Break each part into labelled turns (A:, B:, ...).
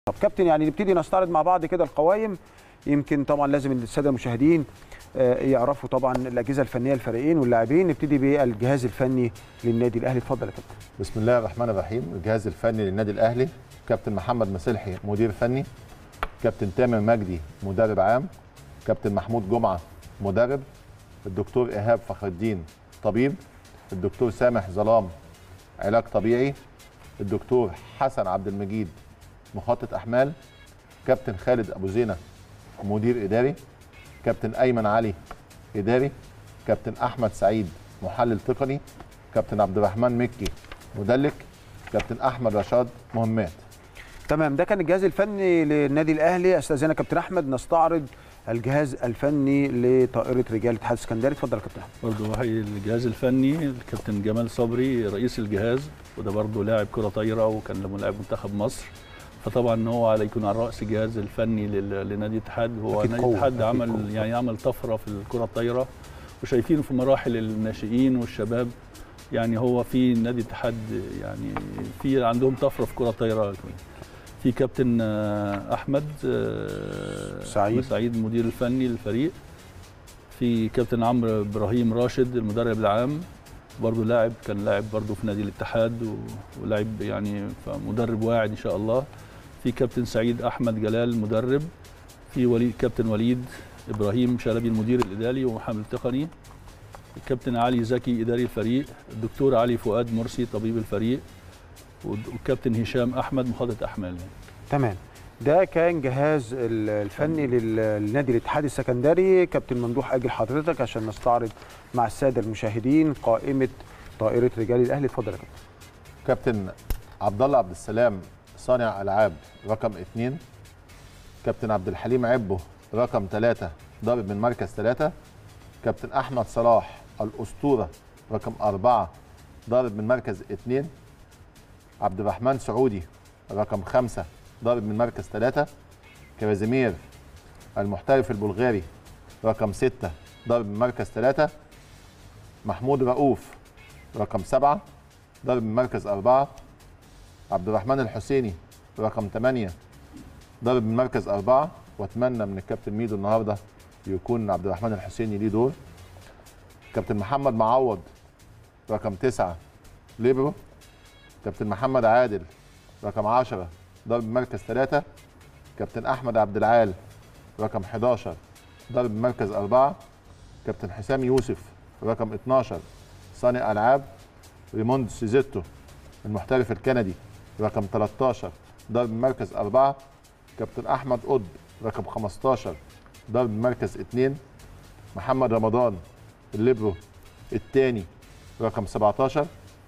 A: طب كابتن يعني نبتدي نستعرض مع بعض كده القوائم يمكن طبعا لازم الساده المشاهدين آه، يعرفوا طبعا الاجهزه الفنيه الفريقين واللاعبين نبتدي بالجهاز الفني للنادي الاهلي اتفضل يا كابتن
B: بسم الله الرحمن الرحيم الجهاز الفني للنادي الاهلي كابتن محمد مسلحي مدير فني كابتن تامر مجدي مدرب عام كابتن محمود جمعه مدرب الدكتور ايهاب فخر الدين طبيب الدكتور سامح ظلام علاج طبيعي الدكتور حسن عبد المجيد مخطط احمال كابتن خالد ابو زينه مدير اداري كابتن ايمن علي اداري كابتن احمد سعيد محلل تقني كابتن عبد الرحمن مكي مدلك كابتن احمد رشاد مهمات
A: تمام ده كان الجهاز الفني للنادي الاهلي استاذنا كابتن احمد نستعرض الجهاز الفني لطائره رجال الاتحاد السكندري اتفضل يا كابتن احمد
C: برضه وحي الجهاز الفني الكابتن جمال صبري رئيس الجهاز وده برضه لاعب كرة طايرة وكان له لاعب منتخب مصر فطبعا هو على يكون على رأس الجهاز الفني لل- لنادي الاتحاد هو
A: أكيد
C: نادي
A: قوة،
C: الاتحاد
A: أكيد
C: عمل
A: قوة.
C: يعني عمل طفرة في الكرة الطايرة وشايفينه في مراحل الناشئين والشباب يعني هو في نادي الاتحاد يعني في عندهم طفرة في كرة الطايرة في كابتن آه، احمد آه،
A: سعيد.
C: أحمد سعيد المدير الفني للفريق في كابتن عمرو ابراهيم راشد المدرب العام برضه لاعب كان لاعب برضه في نادي الاتحاد و- ولاعب يعني مدرب واعد ان شاء الله في كابتن سعيد احمد جلال مدرب في وليد كابتن وليد ابراهيم شلبي المدير الاداري ومحمل تقني الكابتن علي زكي اداري الفريق الدكتور علي فؤاد مرسي طبيب الفريق والد- والكابتن هشام احمد مخطط احمال يعني.
A: تمام ده كان جهاز ال- الفني لل- للنادي الاتحاد السكندري كابتن ممدوح اجل حضرتك عشان نستعرض مع الساده المشاهدين قائمه طائره رجال الاهلي اتفضل يا كابتن
B: كابتن عبد الله عبد السلام صانع العاب رقم اثنين كابتن عبد الحليم عبو رقم ثلاثة ضارب من مركز ثلاثة كابتن احمد صلاح الاسطوره رقم أربعة ضارب من مركز اثنين عبد الرحمن سعودي رقم خمسة ضارب من مركز ثلاثة كازيمير المحترف البلغاري رقم ستة ضارب من مركز ثلاثة محمود رؤوف رقم سبعة ضرب من مركز أربعة عبد الرحمن الحسيني رقم ثمانية ضرب من مركز أربعة وأتمنى من الكابتن ميدو النهاردة يكون عبد الرحمن الحسيني ليه دور كابتن محمد معوض رقم تسعة ليبرو كابتن محمد عادل رقم عشرة ضرب من مركز ثلاثة كابتن أحمد عبد العال رقم 11 ضرب من مركز أربعة كابتن حسام يوسف رقم 12 صانع ألعاب ريموند سيزيتو المحترف الكندي رقم 13 ضرب من مركز أربعة كابتن أحمد قطب رقم 15 ضرب من مركز اثنين محمد رمضان الليبرو الثاني رقم 17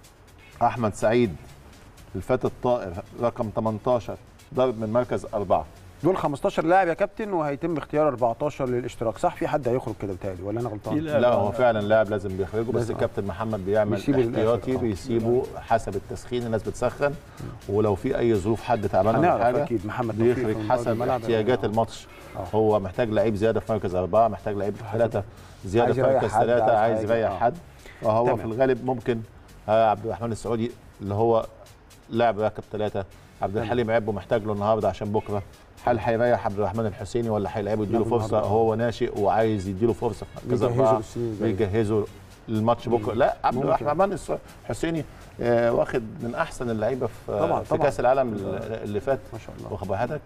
B: أحمد سعيد الفتى الطائر رقم 18 ضرب من مركز أربعة
A: دول 15 لاعب يا كابتن وهيتم اختيار 14 للاشتراك صح في حد هيخرج كده بتهيألي ولا انا
C: في
A: غلطان
C: لاعب-
B: لا هو فعلا لاعب لازم بيخرجه بس
A: لازم.
B: الكابتن محمد بيعمل
A: بيسيبه للآخر.
B: احتياطي
A: آه.
B: بيسيبه حسب التسخين الناس بتسخن ولو في اي ظروف حد تعبان ولا
A: هنعرف
B: حاجه
A: اكيد محمد توفيق في
B: بيخرج
A: منطقة
B: حسب
A: الملعب.
B: احتياجات
A: آه.
B: الماتش
A: آه.
B: هو محتاج لعيب زياده في مركز اربعه محتاج لعيب ثلاثه زياده
A: عايز
B: في
A: يريح
B: مركز
A: حد،
B: ثلاثه
A: عايز
B: عايز
A: حاجة.
B: يريح
A: آه.
B: حد وهو
A: تمام.
B: في الغالب ممكن آه، عبد الرحمن السعودي اللي هو لاعب رقم ثلاثه عبد الحليم عبو محتاج له النهارده عشان بكره هل هيريح عبد الرحمن الحسيني ولا هيلعبه يديله
A: لا،
B: فرصه
A: النهاردة.
B: هو ناشئ وعايز يديله فرصه في مركز
A: بيجهزوا
B: اربعه
A: للسنين الجاية.
B: بيجهزوا الماتش بكره لا عبد
A: ممكن.
B: الرحمن الس- الحسيني آه، واخد من احسن اللعيبه في
A: طبعاً،
B: في
A: طبعاً.
B: كاس العالم اللي فات
A: ما شاء الله
B: واخد بالك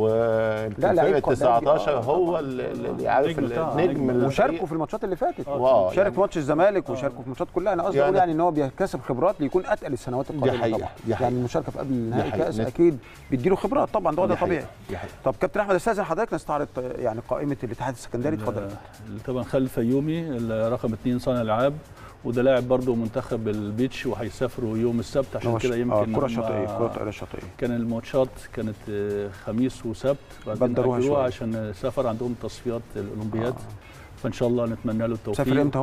A: لا، لعيب
B: وفرقه
A: قدام
B: 19
A: آه،
B: هو
A: طبعاً.
B: اللي اللي عارف
C: النجم بتاعه،
B: النجم
C: نجم.
B: الفريق.
A: وشاركوا في الماتشات اللي فاتت
B: واو،
A: شارك
B: يعني-
A: في ماتش الزمالك وشاركوا في ماتشات كلها انا قصدي
B: يعني-
A: اقول يعني ان هو بيكتسب خبرات ليكون اتقل السنوات القادمه
B: حقيقة،
A: طبعا
B: دي حقيقة.
A: يعني المشاركه في قبل نهائي
B: حقيقة.
A: الكاس
B: نت-
A: اكيد بيديله خبرات طبعا ده
B: دي
A: ده
B: حقيقة،
A: طبيعي
B: دي حقيقة.
A: طب كابتن احمد استاذن حضرتك نستعرض يعني قائمه الاتحاد السكندري اتفضل
C: ال- طبعا خالد فيومي ال- رقم اثنين صانع العاب وده لاعب برضه منتخب البيتش وهيسافروا يوم السبت عشان كده يمكن
A: كره
C: هم-
A: شاطئيه كره طائره شاطئيه
C: كان الماتشات كانت آه، خميس وسبت بعدين
A: بدروها
C: أجلوها
A: شوية.
C: عشان سافر عندهم تصفيات الاولمبياد فان شاء الله نتمنى له التوفيق
A: سافر امتى هو؟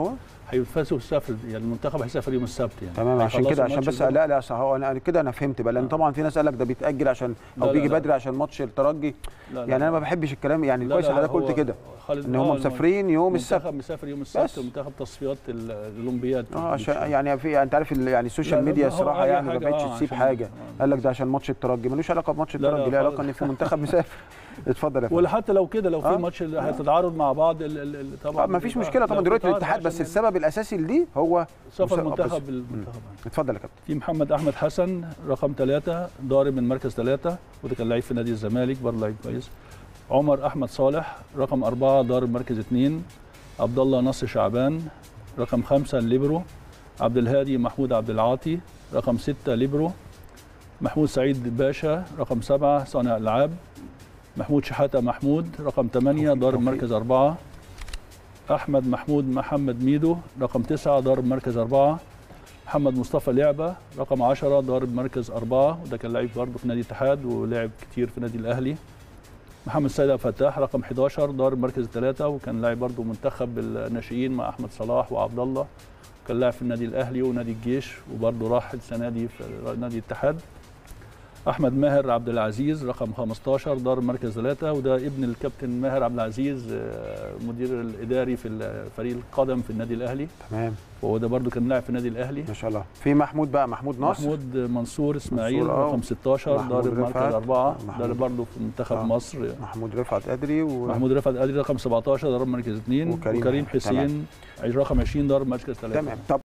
C: هيفازوا السفر يعني المنتخب هيسافر يوم السبت يعني
A: تمام عشان
C: هيخلصوا
A: كده عشان
C: الماتش
A: بس
C: الجمعة.
A: لا لا صح هو انا أنا كده انا فهمت بقى لان
C: آه.
A: طبعا في ناس قال لك ده بيتاجل عشان
C: لا،
A: او
C: لا،
A: بيجي
C: لا.
A: بدري عشان ماتش الترجي
C: لا لا
A: يعني انا ما بحبش الكلام يعني
C: لا،
A: كويس
C: لا، لا،
A: حضرتك قلت
C: هو
A: كده
C: خالد-
A: ان
C: آه،
A: هم مسافرين يوم السبت
C: المنتخب مسافر يوم
A: بس.
C: السبت ومنتخب تصفيات ال- الاولمبياد
A: اه عشان يعني في انت عارف ال- يعني السوشيال
C: لا، لا،
A: ميديا
C: ما هو
A: الصراحه
C: أي
A: يعني ما
C: حاجة،
A: بقتش
C: آه،
A: تسيب
C: عشان-
A: حاجه
C: آه.
A: قال لك ده عشان ماتش الترجي ملوش علاقه بماتش
C: لا، لا،
A: الترجي ليه علاقه
C: خالص.
A: ان في منتخب مسافر اتفضل يا فندم
C: ولا حتى لو كده لو في
A: آه.
C: ماتش اللي هيتعارض مع بعض ال- ال- ال- طبعا
A: آه ما فيش
C: بيبقى-
A: مشكله طبعا
C: لو
A: دلوقتي
C: بيتعارض
A: الاتحاد بس
C: عشان
A: السبب الاساسي لدي هو
C: سفر
A: مسا-
C: المنتخب
A: بس-
C: المنتخب
A: اتفضل يا كابتن
C: في محمد احمد حسن رقم ثلاثة ضارب من مركز ثلاثة وده كان لعيب في نادي الزمالك برضه لعيب كويس عمر احمد صالح رقم أربعة ضارب مركز اثنين عبد الله نصر شعبان رقم خمسة ليبرو عبد الهادي محمود عبد العاطي رقم ستة ليبرو محمود سعيد باشا رقم سبعة صانع العاب محمود شحاتة محمود رقم ثمانية
A: توفيق،
C: ضارب
A: توفيق.
C: مركز أربعة أحمد محمود محمد ميدو رقم تسعة ضارب مركز أربعة محمد مصطفى لعبة رقم 10 ضارب مركز أربعة وده كان لعيب برضه في نادي الاتحاد ولعب كتير في نادي الأهلي محمد سيد عبد الفتاح رقم 11 ضارب مركز ثلاثة وكان لاعب برضه منتخب الناشئين مع أحمد صلاح وعبد الله كان لاعب في النادي الأهلي ونادي الجيش وبرضه راح السنة دي في نادي الاتحاد أحمد ماهر عبد العزيز رقم 15 ضارب مركز ثلاثة وده ابن الكابتن ماهر عبد العزيز آه، مدير الإداري في فريق القدم في النادي الأهلي
A: تمام
C: وهو ده برضه كان لاعب في النادي الأهلي
A: ما شاء الله في محمود بقى محمود ناصر
C: محمود منصور اسماعيل
A: منصور، آه.
C: رقم 16
A: محمود
C: ضارب مركز
A: رفعت.
C: أربعة
A: محمود.
C: ده برضه في منتخب
A: آه.
C: مصر
A: محمود رفعت قدري و...
C: محمود رفعت قادري رقم 17 ضرب مركز اثنين
A: وكريم
C: وكريم
A: حسين.
C: حسين رقم 20 ضرب مركز ثلاثة
A: تمام طب